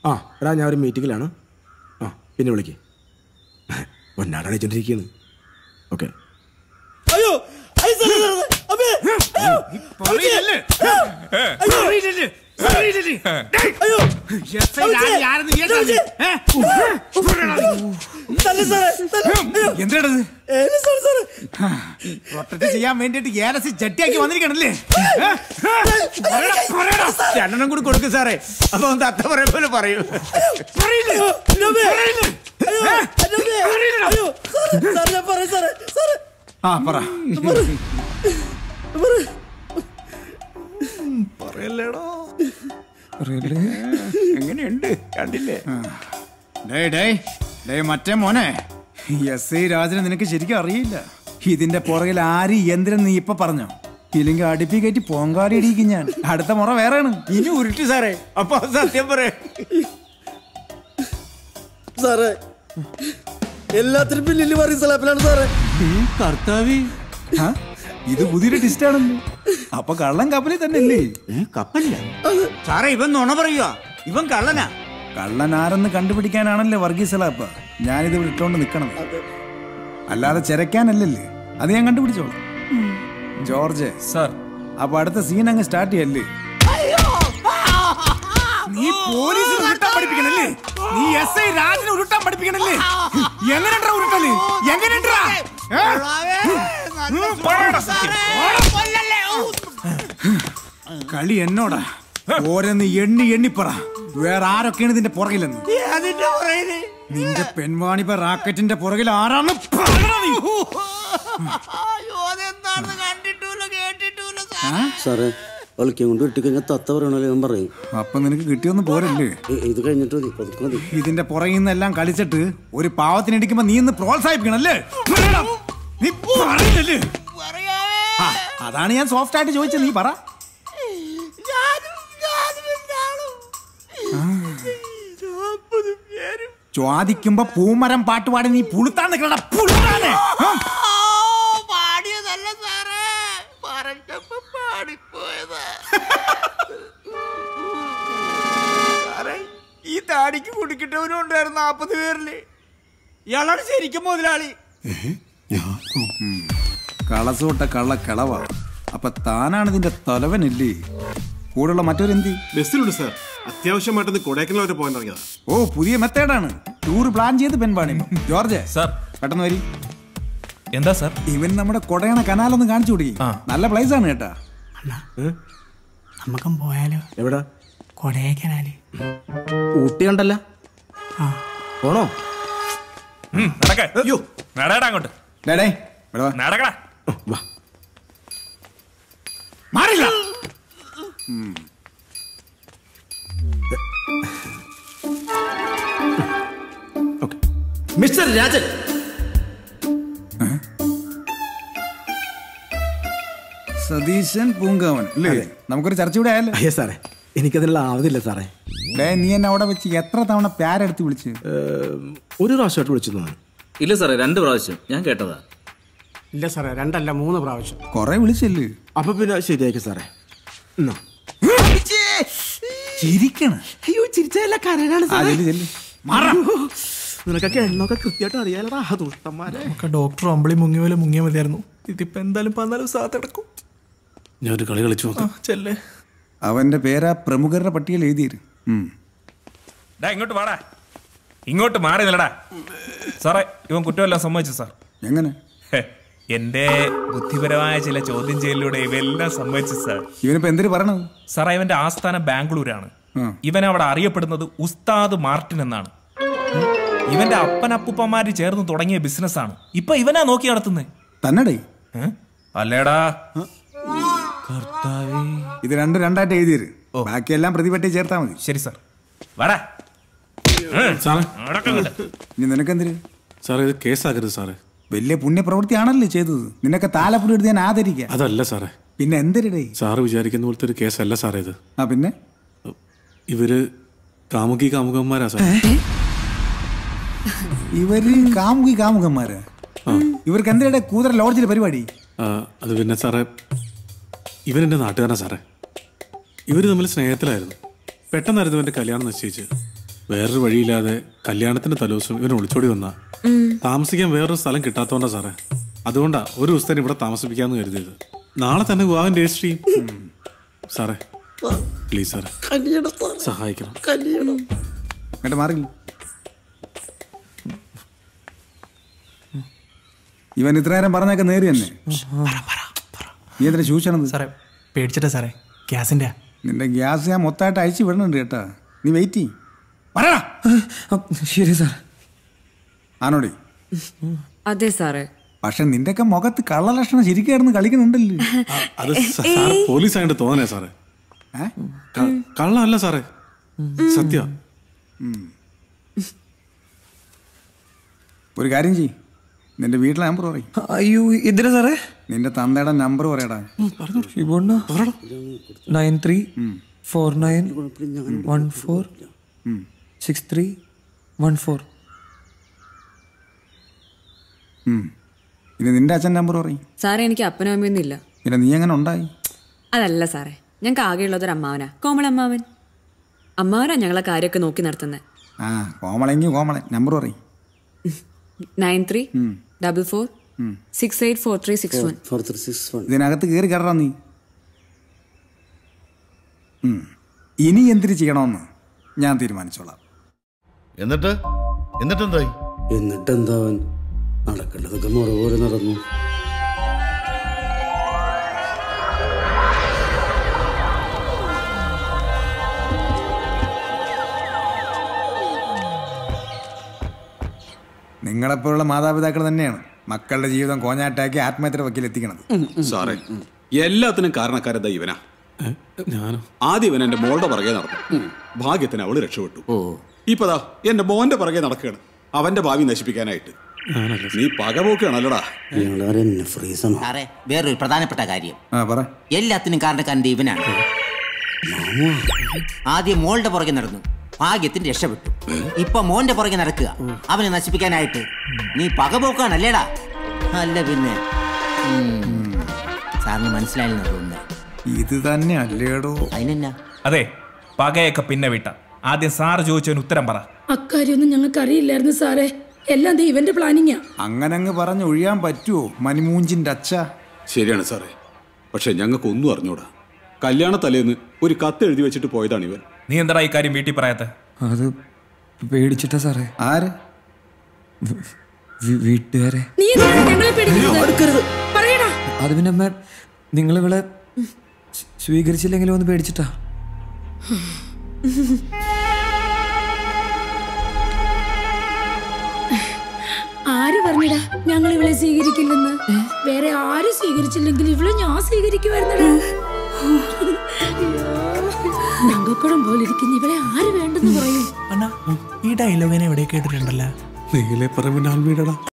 ആ എടാ ഞാൻ ഒരു മീറ്റിങ്ങിലാണ് ആ പിന്നെ വിളിക്ക് പൊന്നാടാണ് വെച്ചോണ്ടിരിക്കുകയാണ് ഓക്കെ അയ്യോ അയ്യോ, സാറേ, സാറേ, അമ്മേ, അയ്യോ, പറയില്ലല്ലേ? അയ്യോ, പറയില്ലല്ലേ? പറയില്ലല്ലേ? ഡേയ്, അയ്യോ, എസ് ഐ രാജി ആരെന്ന് ഈ കേട്ടാ നീ? ഏ? തല്ല് സാറേ, തല്ല്, അയ്യോ, എന്താടത് ഏത് സാറേ, സാറേ? പ്രൊട്ടക്ട് ചെയ്യാൻ വേണ്ടിട്ട് ഏലസി ചട്ടിയാക്കി വന്നിരിക്കണല്ലേ ഏ? പറയടാ, പറയടാ. രണ്ടെണ്ണം കൂടി കൊടുക്കും സാറേ അപ്പൊ ഒന്ന് അത്ത പറയ പോലെ പറയൂ പറയില്ലേ? അയ്യോ, എൻ്റെ അമ്മേ, പറയില്ലേ? അയ്യോ, ഏ? എൻ്റെ അമ്മേ, പറയില്ലടാ. അയ്യോ, സാറേ, സാറേ, ഞാൻ പറയാം, സാറേ, സാറേ, ആ പറ പറ. പറയല്ലേടോ എങ്ങനെയുണ്ട് കണ്ടില്ലേ ഡേ ഡേ ഡേ മറ്റേ മോനെ എസ് ഐ രാജനെ നിനക്ക് ശരിക്കും അറിയില്ല ഇതിന്റെ പുറകിൽ ആര് യന്ത്രം നീ ഇപ്പൊ പറഞ്ഞോ ഇല്ലെങ്കിൽ അടുപ്പി കയറ്റി പോങ്കാടി ഇടിക്കും ഞാൻ അടുത്ത മുറ വേറെയാണ് ഇനി ഉരുട്ടി സാറേ അപ്പൊ സത്യം പറയേ സാറേ എല്ലാത്തിനും പിന്നിൽ പറയും സലാപ്പിലാണ് സാറേ കർത്താവി ഇത് പുതിയൊരു ടിസ്റ്റ് ആണല്ലോ അപ്പൊ കള്ളൻ കപ്പലിൽ തന്നെ അല്ലേ കപ്പലില്ല സാറേ ഇവൻ നുണ പറയുക ഇവൻ കള്ളനാ കള്ളൻ ആരെന്ന് കണ്ടുപിടിക്കാനാണല്ലേ വർഗീസ് സലാപ്പ ഞാനിത് ഇവിടെ ഇട്ടോണ്ട് നിക്കണം അല്ലാതെ ചെരക്കാനല്ലല്ലേ അത് ഞാൻ കണ്ടുപിടിച്ചോളാം ജോർജ് സാർ അപ്പൊ അടുത്ത സീൻ അങ്ങ് സ്റ്റാർട്ട് ചെയ്യല്ലേ നീ പോലീസ് ഉരുട്ടാൻ പഠിപ്പിക്കണല്ലേ നീ എസ് ഐ രാജനെ ഉരുട്ടാൻ പഠിപ്പിക്കണല്ലേ എങ്ങനെണ്ടാ ഉരുട്ടല് എങ്ങനെണ്ടാ കളി എന്നോടാ ഓരോന്ന് എണ്ണി എണ്ണിപ്പറ വേറെ ആരൊക്കെയാണ് ഇതിന്റെ പുറകിലെന്ന് നിന്റെ പെൺവാണിപ്പ റാക്കറ്റിന്റെ പുറകിൽ ആരാണ് പറയണ നീ? സാറേ ഒളിക്കാൻ കൊണ്ട് ഇട്ട് കഴിഞ്ഞാൽ തത്ത പറയണല്ലോ ഞാൻ പറയും അപ്പൊ നിനക്ക് കിട്ടിയൊന്നും പോരല്ലേ ഇ- ഇത് കഴിഞ്ഞിട്ട് മതി പതുക്കെ മതി ഇതിന്റെ പുറകിൽ നിന്നെല്ലാം കളിച്ചിട്ട് ഒരു പാവത്തിനിടിക്കുമ്പോ നീ ഇന്ന് പ്രോത്സാഹിപ്പിക്കണല്ലേ പറയടാ. നീ പറയില്ലല്ലേ ആ, അതാണ് ഞാൻ സോഫ്റ്റ് ആയിട്ട് ചോദിച്ചത് നീ പറ ആ. ചോദിക്കുമ്പോ പൂമരം പാട്ടുപാടി നീ പുളുത്താൻ നിൽക്കണ പുളുത്താനെ ആ. പാടിയതല്ല സാറേ പറഞ്ഞപ്പോ പാടിപ്പോയതാ ഈ താടിക്ക് കുടിക്കിട്ടവനും ഉണ്ടായിരുന്നു നാപ്പത് പേരില് ഇയാളാണ് ശരിക്കും മുതലാളി കളസോട്ട കള്ള കളവാ അപ്പൊ താനാണ് ഇതിന്റെ തലവനല്ലേ കൂടെയുള്ള മറ്റൊരെന്തി ബസ്സിലുണ്ട് സാർ അത്യാവശ്യമായിട്ടൊന്ന് കൊടൈക്കനാൽ വരെ പോകാൻ ഇറങ്ങിയതാ ഓ പുതിയ മെത്തേഡാണ് ടൂർ പ്ലാൻ ചെയ്ത് പെൺപാണി ജോർജ് സാർ പെട്ടെന്ന് വരി എന്താ സാർ ഇവൻ നമ്മുടെ കൊടയണ കനാലൊന്ന് കാണിച്ചു കൊടുക്കി നല്ല പ്ലേസ് ആണ് കേട്ടാ നമുക്കും പോയാലോ എവിടാ കൊടൈക്കനാല് ഊട്ടി കണ്ടല്ല പോണോ നടക്ക നടടാ അങ്ങോട്ട് ഡേടേ ഇവിടെ വാ. നടക്കടാ വാ മാറില്ല മിസ്റ്റർ രാജൻ സതീശൻ പൂങ്കാവൻ അല്ലേ നമുക്കൊരു ചർച്ച കൂടെ ആയല്ലോ അയ്യോ സാറേ എനിക്കതിനുള്ള ആവതില്ല സാറേ ഡേ നീ എന്നെ അവിടെ വെച്ച് എത്ര തവണ പ്യാരെടുത്ത് വിളിച്ച് ഏം, ഒരു പ്രാവശ്യമായിട്ട് വിളിച്ചു തോന്നുന്നു ഇല്ല സാറേ രണ്ട് പ്രാവശ്യം ഞാൻ കേട്ടതാ ഇല്ല സാറേ രണ്ടല്ല മൂന്ന് പ്രാവശ്യം കൊറേ വിളിച്ചല്ലേ അപ്പൊ പിന്നെ ശരിയാക്കി സാറേ എന്നാ ചിരിക്കണ അയ്യോ ചിരിച്ചല്ല കരനാണ് ആ ചെല്ലു ചെല്ലു മാറാ നിനക്കൊക്കെ എണ്ണൊക്കെ കൃത്യമായിട്ട് അറിയാലടാ ആ ദുഷ്ടന്മാരെ ഒക്കെ ഡോക്ടർ അമ്പിളി മുങ്ങിയ പോലെ മുങ്ങിയ മതിയായിരുന്നു ഇതിപ്പോ എന്തായാലും പന്നാലും സാത്തടക്കും ഞാൻ ഒരു കളി കളിച്ചു നോക്കാം ചെല്ലേ അവന്റെ പേരാ പ്രമുഖരുടെ പട്ടികയിൽ എഴുതിയിരും ഡാ ഇങ്ങോട്ട് വാടാ ഇങ്ങോട്ട് മാറി നിലടാ സാറേ ഇവൻ കുറ്റമെല്ലാം സമ്മതിച്ചു സാർ എങ്ങനെ ഹെ, എന്റെ ബുദ്ധിപരമായ ചില ചോദ്യം ചെയ്യലിലൂടെ ഇവയെല്ലാം സമ്മതിച്ചു സാർ ഇവനിപ്പോ എന്തിനു പറയണത് സാർ ഇവന്റെ ആസ്ഥാനം ബാംഗ്ലൂരാണ് ഉം. ഇവൻ അവിടെ അറിയപ്പെടുന്നത് ഉസ്താദ് മാർട്ടിൻ എന്നാണ് ഇവന്റെ അപ്പനപ്പൂപ്പന്മാര് ചേർന്ന് തുടങ്ങിയ ബിസിനസ്സാണ് ഇപ്പൊ ഇവനാ നോക്കി നടത്തുന്നത് തന്നടേ അല്ലേടാ ഇത് രണ്ടും രണ്ടായിട്ട് എഴുതിയര് ബാക്കിയെല്ലാം പ്രതിപട്ടി ചേർത്താ മതി ശരി സാർ വാടാ സാറേ നടക്കുന്നുണ്ട് ഇനി നിനക്കെന്തിര് സാറേ ഇത് കേസാക്കരുത് സാറേ വലിയ പുണ്യപ്രവൃത്തിയാണല്ലേ ചെയ്തത് നിനക്ക് താലപ്പൊടി എടുത്ത് ഞാൻ ആദരിക്കാം അതല്ല സാറേ പിന്നെ എന്തിരടേ സാറ് വിചാരിക്കുന്ന പോലത്തെ ഒരു കേസല്ല സാറേ ഇത് ആ പിന്നെ ഇവര് കാമുകി കാമുകന്മാരാ സാർ ഇവര് കാമുകി കാമുകന്മാര് ഇവർക്ക് എന്തിനടെ കൂതറ ലോഡ്ജിലെ പരിപാടി ആ, അത് പിന്നെ സാറേ ഇവൻ എൻ്റെ നാട്ടുകാരനാ സാറേ ഇവർ തമ്മിൽ സ്നേഹത്തിലായിരുന്നു പെട്ടെന്നായിരുന്നു ഇവൻ്റെ കല്യാണം നിശ്ചയിച്ച് വേറൊരു വഴിയില്ലാതെ കല്യാണത്തിന്റെ തലേദിവസം ഇവൻ ഒളിച്ചോടി വന്ന താമസിക്കാൻ വേറൊരു സ്ഥലം കിട്ടാത്തോണ്ടാ സാറേ അതുകൊണ്ടാ ഒരു ദിവസത്തേന് ഇവിടെ താമസിപ്പിക്കാന്ന് കരുതിയത് നാളെ തന്നെ വിവാഹം രജിസ്റ്റർ ചെയ്യും സാറേ പ്ലീസ് സാറേ കല്യാണം സാറേ സഹായിക്കണം കല്യാണം എന്നിട്ട് മാറില്ല ഇവൻ ഇത്ര നേരം പറഞ്ഞൊക്കെ നേരി തന്നെ നീ എന്തിനാ ചൂച്ചണത് സാറേ പേടിച്ചിട്ടാ സാറേ ഗ്യാസിന്റെ നിന്റെ ഗ്യാസ് ഞാൻ മൊത്തമായിട്ട് അയച്ചു വിടണുണ്ട് കേട്ടാ നീ വെയിറ്റ് ചെയ് പറയടാ ശരി സാർ ആണോടി അതെ സാറേ പക്ഷെ നിന്റെയൊക്കെ മുഖത്ത് കള്ളലക്ഷണം ശരിക്കായിരുന്നു കളിക്കുന്നുണ്ടല്ലോ അത് സാർ പോലീസ് ആയിട്ട് തോന്നണേ സാറേ ഏ? ക- കള്ളമല്ല സാറേ സത്യ ഒരു കാര്യം ചെയ് നിന്റെ വീട്ടിലെ നമ്പർ പറയും അയ്യോ എന്തിനാ സാറേ നിന്റെ തന്തയുടെ നമ്പർ പറയടാ ഷിബോണ്ണ nine three four nine one four six three one four ഉം. ഇനി നിന്റെ അച്ഛൻ നമ്പർ പറയും സാറേ എനിക്ക് അപ്പനും അമ്മയൊന്നും ഇല്ല പിന്നെ നീ എങ്ങനെ ഉണ്ടായി അതല്ല സാറേ ഞങ്ങൾക്ക് ആകെയുള്ളത് ഒരു അമ്മാവനാ കോമളമ്മാവൻ അമ്മാവനാ ഞങ്ങളെ കാര്യമൊക്കെ നോക്കി നടത്തുന്നത് ആ കോമളെങ്കിൽ കോമളൻ നമ്പർ പറയും nine three double four six eight four three six one four three six one ഇതിനകത്ത് കയറി കയറാ നീ ഉം. ഇനി എന്തിനു ചെയ്യണമെന്ന് ഞാൻ തീരുമാനിച്ചോളാം എന്നിട്ട് എന്നിട്ടെന്തായി എന്നിട്ട് എന്താവൻ നടക്കേണ്ടതൊക്കെ മുറ പോലെ നടന്നു നിങ്ങളെപ്പോലുള്ള മാതാപിതാക്കൾ തന്നെയാണ് മക്കളുടെ ജീവിതം കോഞ്ഞാട്ടാക്കി ആത്മഹത്യയുടെ വക്കീലെത്തിക്കണത് സാറേ എല്ലാത്തിനും കാരണക്കാരെന്താ ഇവനാ ഞാനോ ആദ്യം ഇവൻ എന്റെ മോളുടെ പുറകെ നടന്നു ഭാഗ്യത്തിന് അവള് രക്ഷപ്പെട്ടു ഇപ്പതാ എന്റെ മോന്റെ പുറകെ നടക്കുകയാണ് അവന്റെ ഭാവി നശിപ്പിക്കാനായിട്ട് നീ പകപോക്കാണല്ലോടാ ഞങ്ങളാരെ എന്നെ ഫ്രീസാണോ സാറേ വേറൊരു പ്രധാനപ്പെട്ട കാര്യം ആ പറ എല്ലാത്തിനും കാരണക്കാരൻ്റെ ഇവനാണ് ആദ്യം മോളുടെ പുറകെ നടന്നു ഭാഗ്യത്തിന് രക്ഷപ്പെട്ടു ഇപ്പൊ മോന്റെ പുറകെ നടക്കുക അവനെ നശിപ്പിക്കാനായിട്ട് നീ പകപോക്കാണല്ലേടാ അല്ല പിന്നെ ഉം. സാറിന് മനസ്സിലായില്ലെന്ന് തോന്നുന്നത് ഇത് തന്നെ അല്ലേടോ അതിനെന്നാ അതെ പകയൊക്കെ പിന്നെ വിട്ട ആദ്യം സാറ് ചോദിച്ചതിന് ഉത്തരം പറ അക്കാര്യമൊന്നും ഞങ്ങൾക്ക് അറിയില്ലായിരുന്നു സാറേ എല്ലാം ദേ ഇവന്റെ പ്ലാനിങ്ങാ അങ്ങനെ അങ്ങ് പറഞ്ഞ് ഒഴിയാൻ പറ്റുമോ മണിമൂഞ്ചിന്റെ അച്ഛ ശരിയാണ് സാറേ പക്ഷെ ഞങ്ങൾക്ക് ഒന്നും അറിഞ്ഞൂടാ കല്യാണ തലേന്ന് ഒരു കത്ത് എഴുതി വെച്ചിട്ട് പോയതാണ് ഇവൻ നീ എന്താടാ ഈ കാര്യം വീട്ടിൽ പറയാത്ത അത് പേടിച്ചിട്ടാ സാറേ ആര് വി- വീട്ടുകാരെ നീ എന്തിനാ ഞങ്ങളെ പേടിക്കുന്നത് പറയടാ അത് പിന്നെ അമ്മ നിങ്ങൾ ഇവളെ സ്വ- സ്വീകരിച്ചില്ലെങ്കിലും ഒന്ന് പേടിച്ചിട്ടാ ആര് പറഞ്ഞടാ ഞങ്ങൾ ഇവളെ സ്വീകരിക്കില്ലെന്ന് വേറെ ആരും സ്വീകരിച്ചില്ലെങ്കിൽ ഇവളെ ഞാൻ സ്വീകരിക്കുമായിരുന്നടാ തങ്കക്കുടം പോലെ ഇരിക്കുന്ന ഇവളെ ആര് വേണ്ടെന്ന് പറയും അണ്ണാ ഈ ഡയലോഗിനെ എവിടെ കേട്ടിട്ടുണ്ടല്ലോ നീലെ പറമ്പിന്റെ ആൽമീടടാ